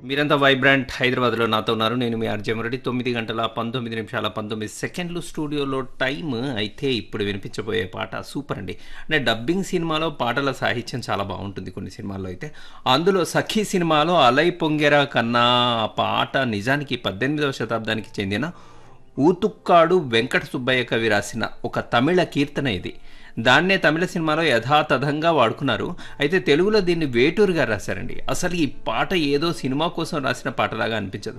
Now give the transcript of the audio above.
మీరంతా వైబ్రాంట్ హైదరాబాద్లో నాతో ఉన్నారు నేను మీ ఆర్జయం రెడ్డి తొమ్మిది గంటల పంతొమ్మిది నిమిషాల పంతొమ్మిది సెకండ్లు స్టూడియోలో టైం అయితే ఇప్పుడు వినిపించబోయే పాట సూపర్ అండి అంటే డబ్బింగ్ సినిమాలో పాటల సాహిత్యం చాలా బాగుంటుంది కొన్ని సినిమాల్లో అయితే అందులో సఖీ సినిమాలో అలై పొంగెరా కన్నా ఆ పాట నిజానికి పద్దెనిమిదవ శతాబ్దానికి చెందిన ఊతుక్కాడు వెంకట సుబ్బయ్య కవి రాసిన ఒక తమిళ కీర్తన ఇది దాన్నే తమిళ సినిమాలో యథాతథంగా వాడుకున్నారు అయితే తెలుగులో దీన్ని వేటూరు గారు రాశారండి అసలు ఈ పాట ఏదో సినిమా కోసం రాసిన పాటలాగా అనిపించదు